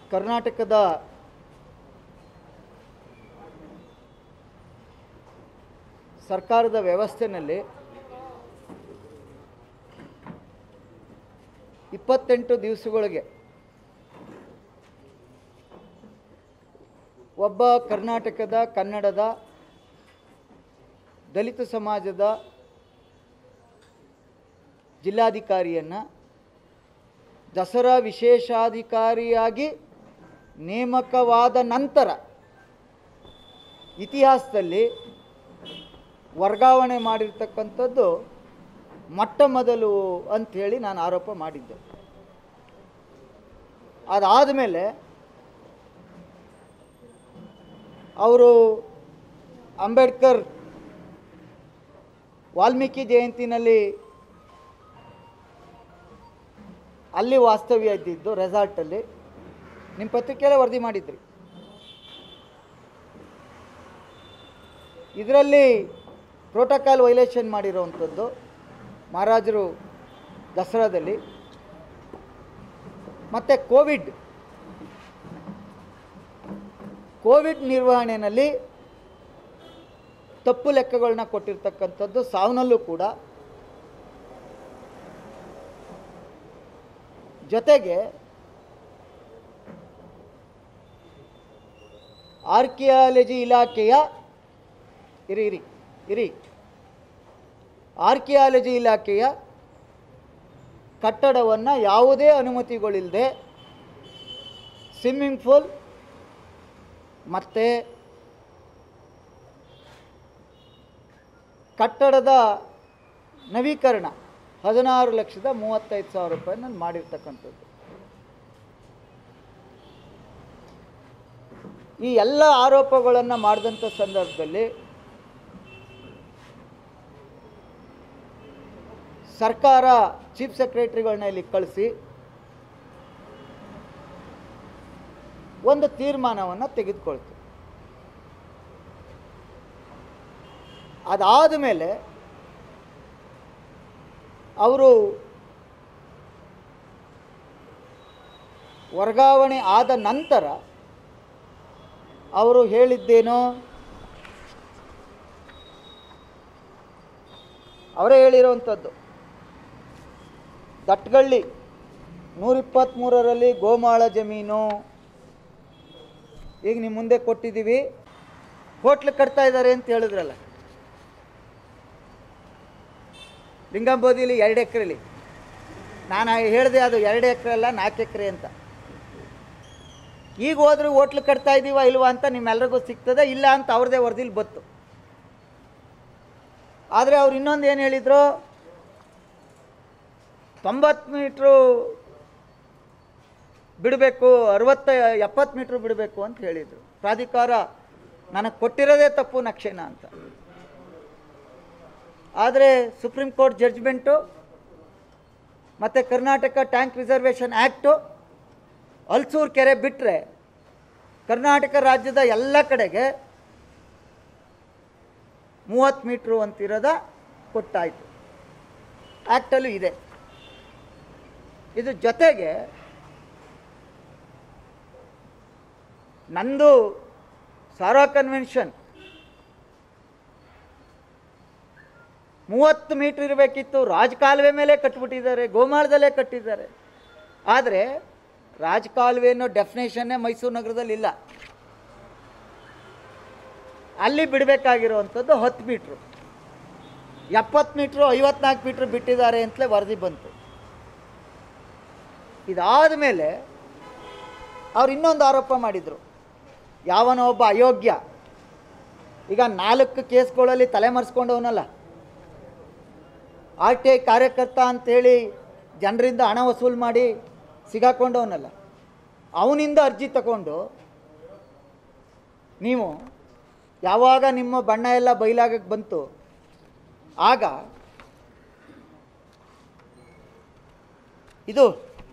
ಕರ್ನಾಟಕದ ಸರ್ಕಾರದ ವ್ಯವಸ್ಥೆಯಲ್ಲಿ ಇಪ್ಪತ್ತೆಂಟು ದಿವಸಗಳಿಗೆ ಒಬ್ಬ ಕರ್ನಾಟಕದ ಕನ್ನಡದ ದಲಿತ ಸಮಾಜದ ಜಿಲ್ಲಾಧಿಕಾರಿಯನ್ನು ದಸರಾ ವಿಶೇಷಾಧಿಕಾರಿಯಾಗಿ ನೇಮಕವಾದ ನಂತರ ಇತಿಹಾಸದಲ್ಲಿ ವರ್ಗಾವಣೆ ಮಾಡಿರ್ತಕ್ಕಂಥದ್ದು ಮೊಟ್ಟ ಮೊದಲು ಅಂಥೇಳಿ ನಾನು ಆರೋಪ ಮಾಡಿದ್ದೆ ಅದಾದ ಮೇಲೆ ಅವರು ಅಂಬೇಡ್ಕರ್ ವಾಲ್ಮೀಕಿ ಜಯಂತಿನಲ್ಲಿ ಅಲ್ಲಿ ವಾಸ್ತವ್ಯ ಇದ್ದಿದ್ದು ರೆಸಾರ್ಟಲ್ಲಿ ನಿಮ್ಮ ಪತ್ರಿಕೆಯಲ್ಲೇ ವರದಿ ಮಾಡಿದ್ರಿ ಇದರಲ್ಲಿ ಪ್ರೋಟೋಕಾಲ್ ವೈಲೇಷನ್ ಮಾಡಿರೋವಂಥದ್ದು ಮಹಾರಾಜರು ದಸರಾದಲ್ಲಿ ಮತ್ತು ಕೋವಿಡ್ ಕೋವಿಡ್ ನಿರ್ವಹಣೆಯಲ್ಲಿ ತಪ್ಪು ಲೆಕ್ಕಗಳನ್ನ ಕೊಟ್ಟಿರ್ತಕ್ಕಂಥದ್ದು ಸಾವನಲ್ಲೂ ಕೂಡ ಜೊತೆಗೆ ಆರ್ಕಿಯಾಲಜಿ ಇಲಾಖೆಯ ಇರಿ ಇರಿ ಇರಿ ಆರ್ಕಿಯಾಲಜಿ ಇಲಾಖೆಯ ಕಟ್ಟಡವನ್ನು ಯಾವುದೇ ಅನುಮತಿಗಳಿಲ್ಲದೆ ಸ್ವಿಮ್ಮಿಂಗ್ ಪೂಲ್ ಮತ್ತು ಕಟ್ಟಡದ ನವೀಕರಣ ಹದಿನಾರು ಲಕ್ಷದ ಮೂವತ್ತೈದು ಸಾವಿರ ರೂಪಾಯಿನಲ್ಲಿ ಮಾಡಿರ್ತಕ್ಕಂಥದ್ದು ಈ ಎಲ್ಲ ಆರೋಪಗಳನ್ನು ಮಾಡಿದಂಥ ಸಂದರ್ಭದಲ್ಲಿ ಸರ್ಕಾರ ಚೀಫ್ ಸೆಕ್ರೆಟರಿಗಳನ್ನ ಇಲ್ಲಿ ಕಳಿಸಿ ಒಂದು ತೀರ್ಮಾನವನ್ನು ತೆಗೆದುಕೊಳ್ತು ಅದಾದ ಮೇಲೆ ಅವರು ವರ್ಗಾವಣೆ ಆದ ನಂತರ ಅವರು ಹೇಳಿದ್ದೇನೋ ಅವರೇ ಹೇಳಿರೋವಂಥದ್ದು ದಟ್ಗಳ್ಳಿ ನೂರಿಪ್ಪತ್ತ್ಮೂರರಲ್ಲಿ ಗೋಮಾಳ ಜಮೀನು ಈಗ ನಿಮ್ಮ ಮುಂದೆ ಕೊಟ್ಟಿದ್ದೀವಿ ಹೋಟ್ಲು ಕಟ್ತಾ ಇದ್ದಾರೆ ಅಂತ ಹೇಳಿದ್ರಲ್ಲ ಲಿಂಗಂಬೋದಿಲಿ ಎರಡು ಎಕರೆಲಿ ನಾನು ಹೇಳಿದೆ ಅದು ಎರಡು ಎಕರೆ ಅಲ್ಲ ನಾಲ್ಕು ಎಕರೆ ಅಂತ ಈಗ ಹೋದ್ರೆ ಹೋಟ್ಲು ಕಟ್ತಾ ಇದ್ದೀವ ಇಲ್ವಾ ಅಂತ ನಿಮ್ಮೆಲ್ರಿಗೂ ಸಿಗ್ತದೆ ಇಲ್ಲ ಅಂತ ಅವ್ರದ್ದೇ ವರದಿಲಿ ಬತ್ತು ಆದರೆ ಅವ್ರು ಇನ್ನೊಂದು ಏನು ಹೇಳಿದರು ತೊಂಬತ್ತು ಮೀಟ್ರು ಬಿಡಬೇಕು ಅರವತ್ತ ಎಪ್ಪತ್ತು ಮೀಟ್ರ್ ಬಿಡಬೇಕು ಅಂತ ಹೇಳಿದರು ಪ್ರಾಧಿಕಾರ ನನಗೆ ಕೊಟ್ಟಿರೋದೇ ತಪ್ಪು ನಕ್ಷೆನ ಅಂತ ಆದರೆ ಸುಪ್ರೀಂ ಕೋರ್ಟ್ ಜಡ್ಜ್ಮೆಂಟು ಮತ್ತು Karnataka tank reservation act Halsuru ಕೆರೆ ಬಿಟ್ಟರೆ ಕರ್ನಾಟಕ ರಾಜ್ಯದ ಎಲ್ಲ ಕಡೆಗೆ ಮೂವತ್ತು ಮೀಟ್ರು ಅಂತಿರೋದ ಕೊಟ್ಟಾಯಿತು ಆ್ಯಕ್ಟಲ್ಲೂ ಇದೆ ಇದು ಜೊತೆಗೆ ನಂದು ಸಾರಾ ಕನ್ವೆನ್ಷನ್ ಮೂವತ್ತು ಮೀಟ್ರ್ ಇರಬೇಕಿತ್ತು ರಾಜಕಾಲುವೆ ಮೇಲೆ ಕಟ್ಬಿಟ್ಟಿದ್ದಾರೆ ಗೋಮಾಳದಲ್ಲೇ ಕಟ್ಟಿದ್ದಾರೆ ಆದರೆ ರಾಜಕಾಲುವೆ ಅನ್ನೋ ಡೆಫಿನೇಷನ್ನೇ ಮೈಸೂರು ನಗರದಲ್ಲಿ ಇಲ್ಲ ಅಲ್ಲಿ ಬಿಡಬೇಕಾಗಿರುವಂಥದ್ದು ಹತ್ತು ಮೀಟ್ರು ಎಪ್ಪತ್ತು ಮೀಟ್ರು ಐವತ್ನಾಲ್ಕು ಮೀಟ್ರ್ ಬಿಟ್ಟಿದ್ದಾರೆ ಅಂತಲೇ ವರದಿ ಬಂತು ಇದಾದ ಮೇಲೆ ಅವ್ರು ಇನ್ನೊಂದು ಆರೋಪ ಮಾಡಿದರು ಯಾವನೋ ಒಬ್ಬ ಅಯೋಗ್ಯ ಈಗ ನಾಲ್ಕು ಕೇಸ್ಗಳಲ್ಲಿ ತಲೆಮರೆಸ್ಕೊಂಡವನಲ್ಲ ಆರ್ ಟಿ ಐ ಕಾರ್ಯಕರ್ತ ಅಂಥೇಳಿ ಜನರಿಂದ ಹಣ ವಸೂಲು ಮಾಡಿ ಸಿಗಾಕೊಂಡವನಲ್ಲ ಅವನಿಂದ ಅರ್ಜಿ ತಗೊಂಡು ನೀವು ಯಾವಾಗ ನಿಮ್ಮ ಬಣ್ಣ ಎಲ್ಲ ಬಯಲಾಗಕ್ಕೆ ಬಂತು ಆಗ ಇದು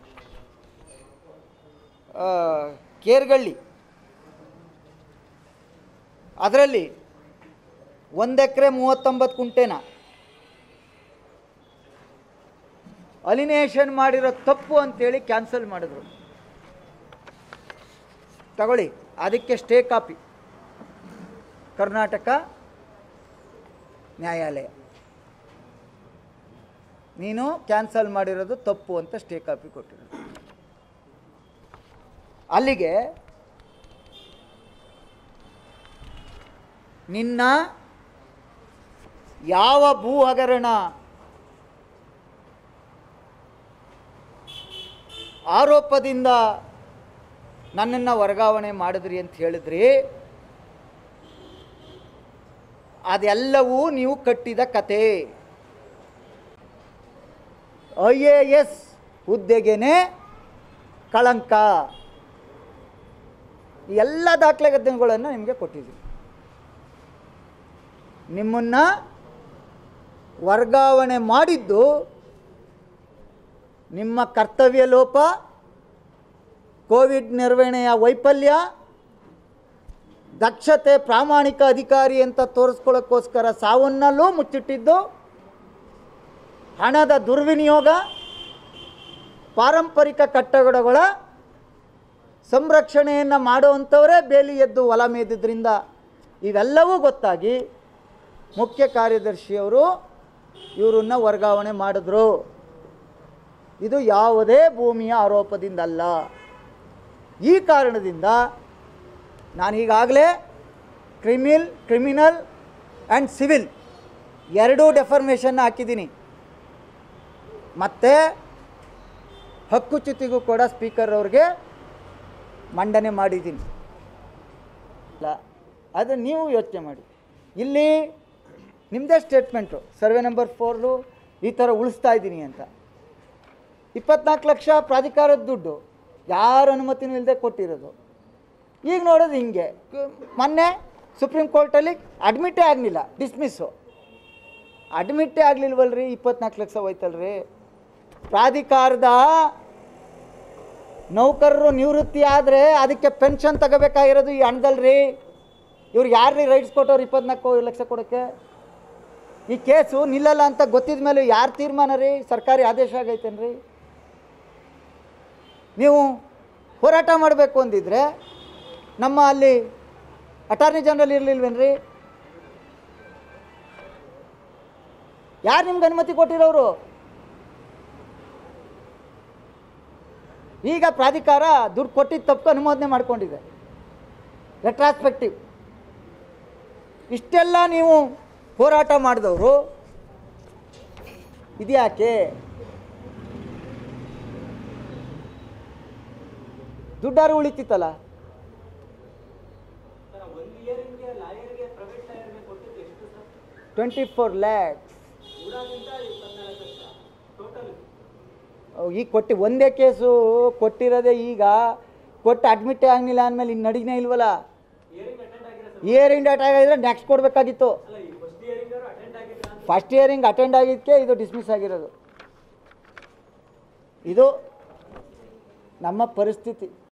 ಆ, ಕೇರ್ಗಳ್ಳಿ ಅದರಲ್ಲಿ ಒಂದು ಎಕರೆ ಮೂವತ್ತೊಂಬತ್ತು ಕುಂಟೆನ ಅಲಿನೇಷನ್ ಮಾಡಿರೋ ತಪ್ಪು ಅಂತೇಳಿ ಕ್ಯಾನ್ಸಲ್ ಮಾಡಿದ್ರು ತಗೊಳ್ಳಿ ಅದಕ್ಕೆ ಸ್ಟೇ ಕಾಪಿ ಕರ್ನಾಟಕ ನ್ಯಾಯಾಲಯ ನೀನು ಕ್ಯಾನ್ಸಲ್ ಮಾಡಿರೋದು ತಪ್ಪು ಅಂತ ಸ್ಟೇ ಕಾಪಿ ಕೊಟ್ಟಿರೋದು ಅಲ್ಲಿಗೆ ನಿನ್ನ ಯಾವ ಭೂ ಹಗರಣ ಆರೋಪದಿಂದ ನನ್ನನ್ನು ವರ್ಗಾವಣೆ ಮಾಡಿದ್ರಿ ಅಂತ ಹೇಳಿದ್ರಿ ಅದೆಲ್ಲವೂ ನೀವು ಕಟ್ಟಿದ ಕತೆ ಐ ಎ ಎಸ್ ಹುದ್ದೆಗೇನೆ ಕಳಂಕ ಈ ಎಲ್ಲ ದಾಖಲೆಗಳನ್ನು ನಿಮಗೆ ಕೊಟ್ಟಿದ್ದೀವಿ ನಿಮ್ಮನ್ನು ವರ್ಗಾವಣೆ ಮಾಡಿದ್ದು ನಿಮ್ಮ ಕರ್ತವ್ಯ ಲೋಪ ಕೋವಿಡ್ ನಿರ್ವಹಣೆಯ ವೈಫಲ್ಯ ದಕ್ಷತೆ ಪ್ರಾಮಾಣಿಕ ಅಧಿಕಾರಿ ಅಂತ ತೋರಿಸ್ಕೊಳ್ಳೋಕ್ಕೋಸ್ಕರ ಸಾವನ್ನಲ್ಲೂ ಮುಚ್ಚಿಟ್ಟಿದ್ದು ಹಣದ ದುರ್ವಿನಿಯೋಗ ಪಾರಂಪರಿಕ ಕಟ್ಟಡಗಳ ಸಂರಕ್ಷಣೆಯನ್ನು ಮಾಡುವಂಥವರೇ ಬೇಲಿ ಎದ್ದು ಹೊಲ ಮೇದಿದ್ರಿಂದ ಇವೆಲ್ಲವೂ ಗೊತ್ತಾಗಿ ಮುಖ್ಯ ಕಾರ್ಯದರ್ಶಿಯವರು ಇವರನ್ನು ವರ್ಗಾವಣೆ ಮಾಡಿದ್ರು ಇದು ಯಾವುದೇ ಭೂಮಿಯ ಆರೋಪದಿಂದಲ್ಲ ಈ ಕಾರಣದಿಂದ ನಾನು ಈಗಾಗಲೇ ಕ್ರಿಮಿಲ್ ಕ್ರಿಮಿನಲ್ ಆ್ಯಂಡ್ ಸಿವಿಲ್ ಎರಡೂ ಡೆಫರ್ಮೇಷನ್ ಹಾಕಿದ್ದೀನಿ ಮತ್ತು ಹಕ್ಕುಚ್ಯುತಿಗೂ ಕೂಡ ಸ್ಪೀಕರ್ ಅವ್ರಿಗೆ ಮಂಡನೆ ಮಾಡಿದ್ದೀನಿ ಅಲ್ಲ ಅದು ನೀವು ಯೋಚನೆ ಮಾಡಿ ಇಲ್ಲಿ ನಿಮ್ಮದೇ ಸ್ಟೇಟ್ಮೆಂಟು ಸರ್ವೆ ನಂಬರ್ ಫೋರ್ಲು ಈ ಥರ ಉಳಿಸ್ತಾ ಇದ್ದೀನಿ ಅಂತ ಇಪ್ಪತ್ನಾಲ್ಕು ಲಕ್ಷ ಪ್ರಾಧಿಕಾರದ ದುಡ್ಡು ಯಾರ ಅನುಮತಿನೂ ಇಲ್ಲದೆ ಕೊಟ್ಟಿರೋದು ಈಗ ನೋಡೋದು ಹಿಂಗೆ ಕ- ಮೊನ್ನೆ ಸುಪ್ರೀಂ ಕೋರ್ಟಲ್ಲಿ ಅಡ್ಮಿಟೇ ಆಗಲಿಲ್ಲ ಡಿಸ್ಮಿಸ್ಸು ಅಡ್ಮಿಟ್ಟೇ ಆಗಲಿಲ್ವಲ್ರಿ ಇಪ್ಪತ್ನಾಲ್ಕು ಲಕ್ಷ ಹೋಯ್ತಲ್ರಿ ಪ್ರಾಧಿಕಾರದ ನೌಕರರು ನಿವೃತ್ತಿ ಆದರೆ ಅದಕ್ಕೆ ಪೆನ್ಷನ್ ತಗೋಬೇಕಾಗಿರೋದು ಈ ಹಣದಲ್ರಿ ಇವ್ರಿಗೆ ಯಾರ್ರೀ ರೈಟ್ಸ್ ಕೊಟ್ಟವ್ರು ಇಪ್ಪತ್ನಾಲ್ಕು ಲಕ್ಷ ಕೊಡೋಕ್ಕೆ ಈ ಕೇಸು ನಿಲ್ಲಲ್ಲ ಅಂತ ಗೊತ್ತಿದ ಮೇಲೆ ಯಾರು ತೀರ್ಮಾನ ರೀ ಸರ್ಕಾರಿ ಆದೇಶ ಆಗೈತೇನ್ರಿ ನೀವು ಹೋರಾಟ ಮಾಡಬೇಕು ಅಂದಿದ್ರೆ ನಮ್ಮ ಅಲ್ಲಿ ಅಟಾರ್ನಿ ಜನರಲ್ ಇರಲಿಲ್ವೇನ್ರಿ ಯಾರು ನಿಮ್ಗೆ ಅನುಮತಿ ಕೊಟ್ಟಿರೋರು ಈಗ ಪ್ರಾಧಿಕಾರ ದುಡ್ಡು ಕೊಟ್ಟಿದ್ದ ತಪ್ಪು ಅನುಮೋದನೆ ಮಾಡ್ಕೊಂಡಿದೆ ರೆಟ್ರಾಸ್ಪೆಕ್ಟಿವ್ ಇಷ್ಟೆಲ್ಲ ನೀವು ಹೋರಾಟ ಮಾಡಿದವರು ಇದ್ಯಾಕೆ ದುಡ್ಡಾರು ಉಳಿತಿತ್ತಲ್ಲ ಟ್ವೆಂಟಿ ಫೋರ್ ಲ್ಯಾಕ್ಸ್ ಈಗ ಕೊಟ್ಟು ಒಂದೇ ಕೇಸು ಕೊಟ್ಟಿರೋದೇ ಈಗ ಕೊಟ್ಟು ಅಡ್ಮಿಟೇ ಆಗಲಿಲ್ಲ ಅಂದಮೇಲೆ ಇನ್ನು ನಡಿನೇ ಇಲ್ವಲ್ಲ ಇಯರಿಂಗ್ ಡೇಟ್ ಆಗಿದ್ರೆ ನೆಕ್ಸ್ಟ್ ಕೊಡಬೇಕಾಗಿತ್ತು ಫಸ್ಟ್ ಇಯರಿಂಗ್ ಅಟೆಂಡ್ ಆಗಿದ್ದಕ್ಕೆ ಇದು ಡಿಸ್ಮಿಸ್ ಆಗಿರೋದು ಇದು ನಮ್ಮ ಪರಿಸ್ಥಿತಿ